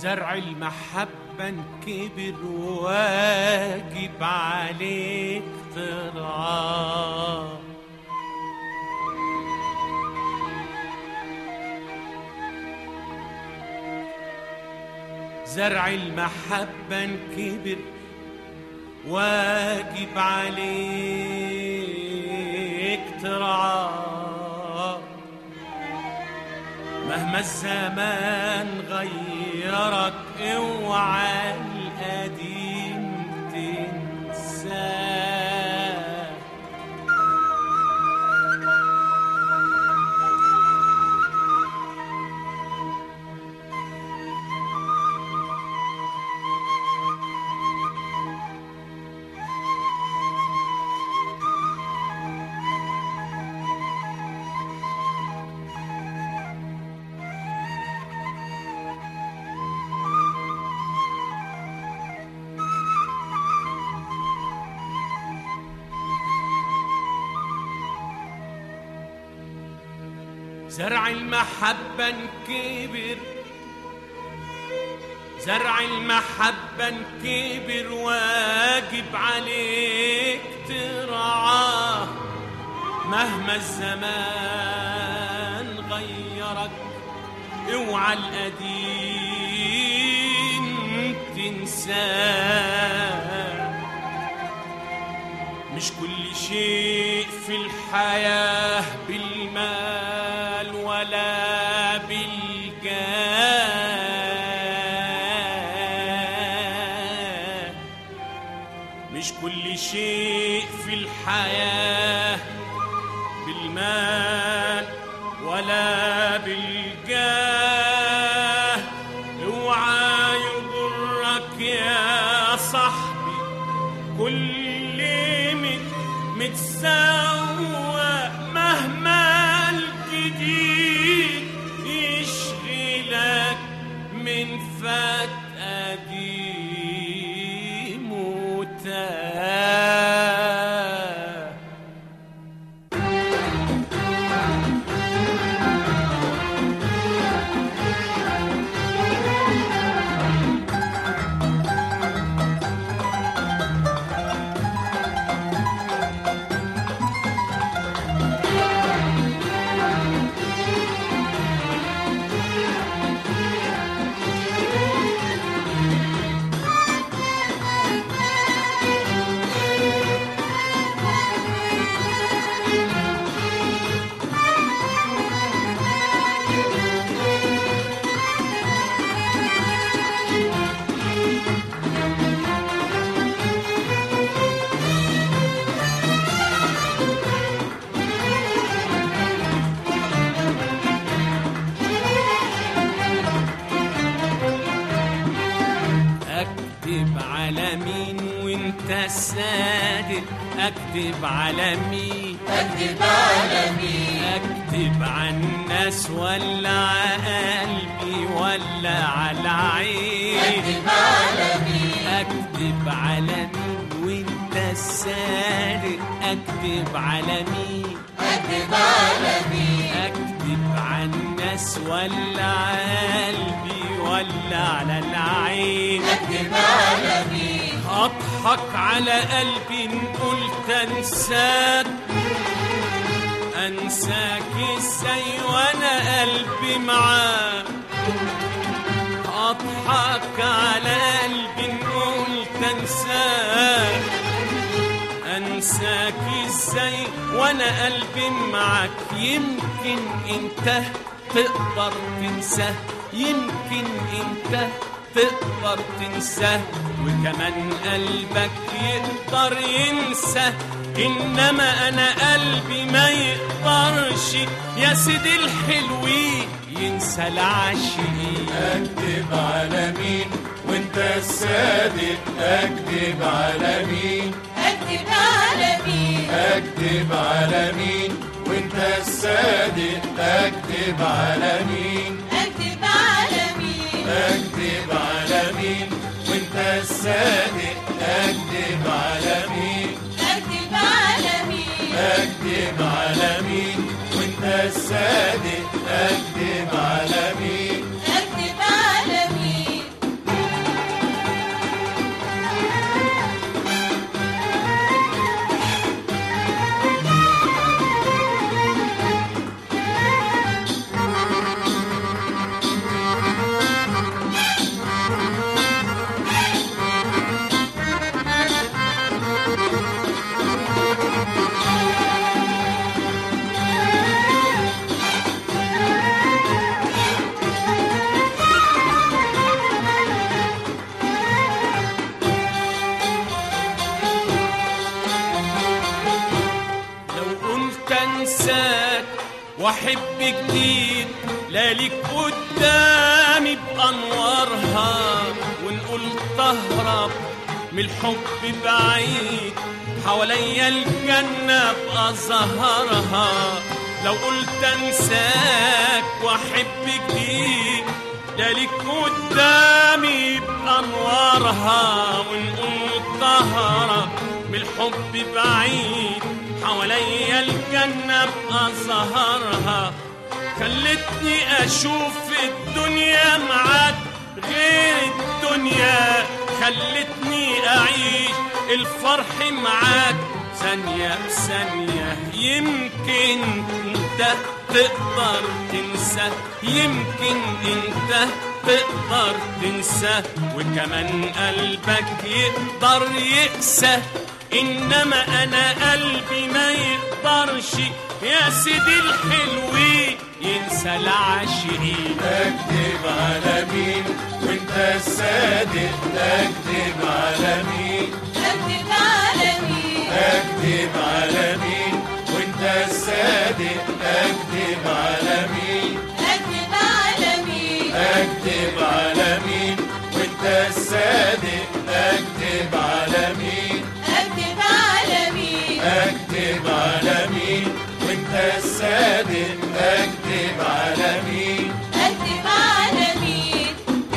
زرع المحبة كبر واجب عليك ترعاه زرع المحبة كبر واجب عليك ترعاه مهما الزمان غيرك اوعى القديم تنساه زرع المحبة كبر زرع المحبة كبر واجب عليك ترعاه مهما الزمان غيرك اوعى القديم تنساه مش كل شيء في الحياة بالمال ولا بالجاه مش كل شيء في الحياة بالمال ولا بالجاه اوعى يضرك يا صاحبي كل مت متسوى مهما الجديد يشغلك من فات قديم وتاه اكذب على مين وانت صادق اكذب على مين اكذب على مين اكذب على الناس ولا على قلبي ولا على عيني اكذب على مين اكذب على مين وانت صادق اكذب على مين اكذب على مين اكذب على الناس ولا على قلبي ولا على العين اكذب على مين اضحك على قلبي ان قلت انساك انساك ازاي وانا قلبي معاك اضحك على قلبي ان قلت انساك انساك ازاي وانا قلبي معاك يمكن انت تقدر تنساه يمكن انت تقدر تنساه وكمان قلبك يقدر ينسى انما انا قلبي ما يقدرش يا سيدي الحلوين ينسى العاشقين اكذب على مين وانت الصادق اكذب على مين اكذب على مين اكذب على مين وانت الصادق اكذب على مين اكذب على مين اكذب على مين وانت الصادق اكذب على مين اكذب على مين اكذب على مين وانت الصادق اكذب على مين اكذب على مين واحب جديد لا ليك قدامي بانوارها ونقول تهرب من الحب بعيد حواليا الجنة بأزهرها لو قلت انساك واحب جديد لا ليك قدامي بأنوارها ونقول تهرب من الحب بعيد حواليا الجنة بأزهرها خلتني أشوف الدنيا معاك غير الدنيا خلتني أعيش الفرح معاك ثانية بثانية يمكن انت تقدر تنسى يمكن انت تقدر تنسى وكمان قلبك يقدر يقسى انما انا قلبي ما يقدرش يا سيدي الحلوين ينسى العاشقين اكذب على مين وانت الصادق اكذب على مين أكذب على مين اكذب على مين وانت الصادق اكذب على مين أكذب على مين اكذب على مين وانت الصادق اكذب على مين أكذب على مين اكذب على مين وانت الصادق اكذب على مين أكذب على مين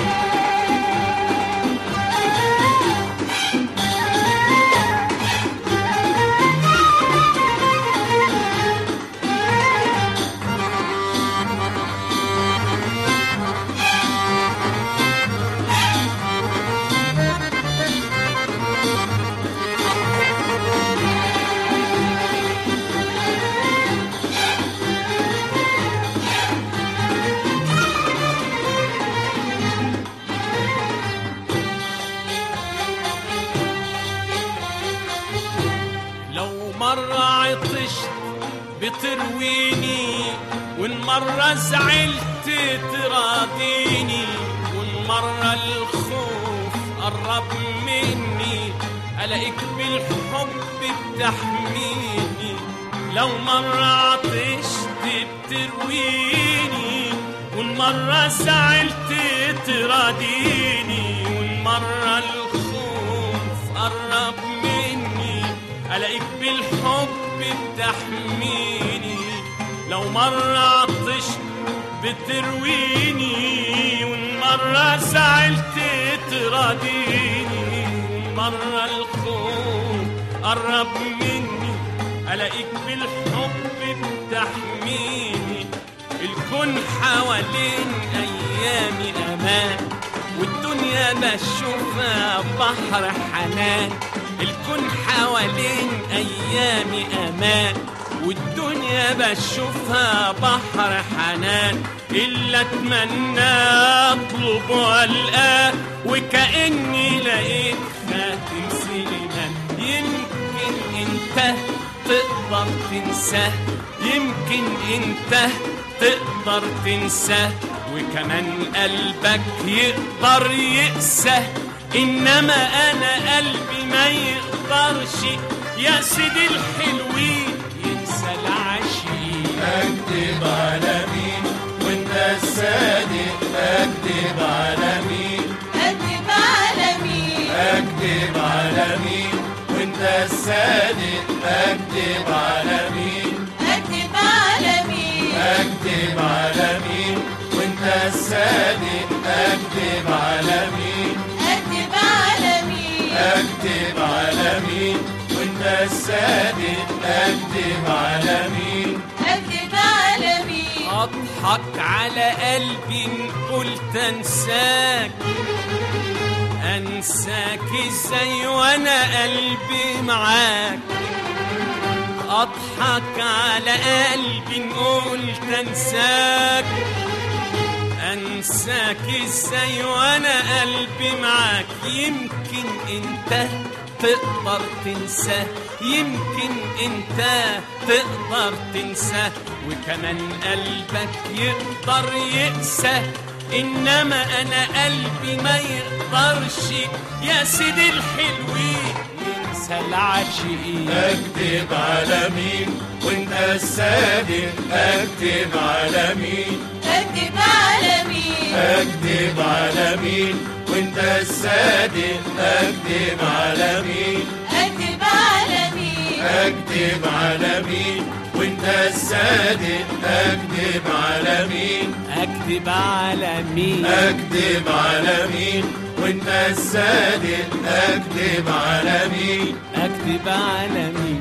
لو مرة عطشت بترويني وان مرة زعلت تراضيني وان مرة الخوف قرب مني ألاقيك بالحب بتحميني لو مرة عطشت بترويني وان مرة زعلت تراضيني وان مرة الخوف قرب مني ألاقيك بالحب بتحميني لو مرة عطشت بترويني والمرة زعلت تراضيني والمرة الخوف قرب مني ألاقيك بالحب بتحميني الكون حوالين أيامي أمان والدنيا بشوفها بحر حنان الكون حوالين أيامي أمان والدنيا بشوفها بحر حنان إلا أتمنى أطلب وألقاه وكأني لقيت خاتم سليمان يمكن أنت تقدر تنساه يمكن أنت تقدر تنساه وكمان قلبك يقدر يقسى إنما أنا قلبي ما يقدرش يا سيدي الحلوين ينسى العاشقين اكذب على مين وانت الصادق اكذب على مين أكذب على مين اكذب على مين وانت الصادق اكذب على مين أكذب على مين اكذب على مين وانت الصادق اكذب على مين أكذب على مين اكذب على مين وانت الصادق اكذب على مين أكذب على مين أضحك على قلبي إن قلت أنساك أنساك إزاي وأنا قلبي معاك أضحك على قلبي إن قلت أنساك أنساك إزاي وأنا قلبي معاك يمكن أنت تقدر تنساه يمكن أنت تقدر تنساه وكمان قلبك يقدر يقسى إنما أنا قلبي ما يقدرش يا سيدي الحلوين ينسى العاشقين اكذب على مين وانت الصادق اكذب على مين أكذب على مين اكذب على مين وانت الصادق اكذب على مين أكذب على مين اكذب على مين وانت الصادق اكذب على مين اكذب على مين اكذب على مين وانت الصادق اكذب على مين اكذب على مين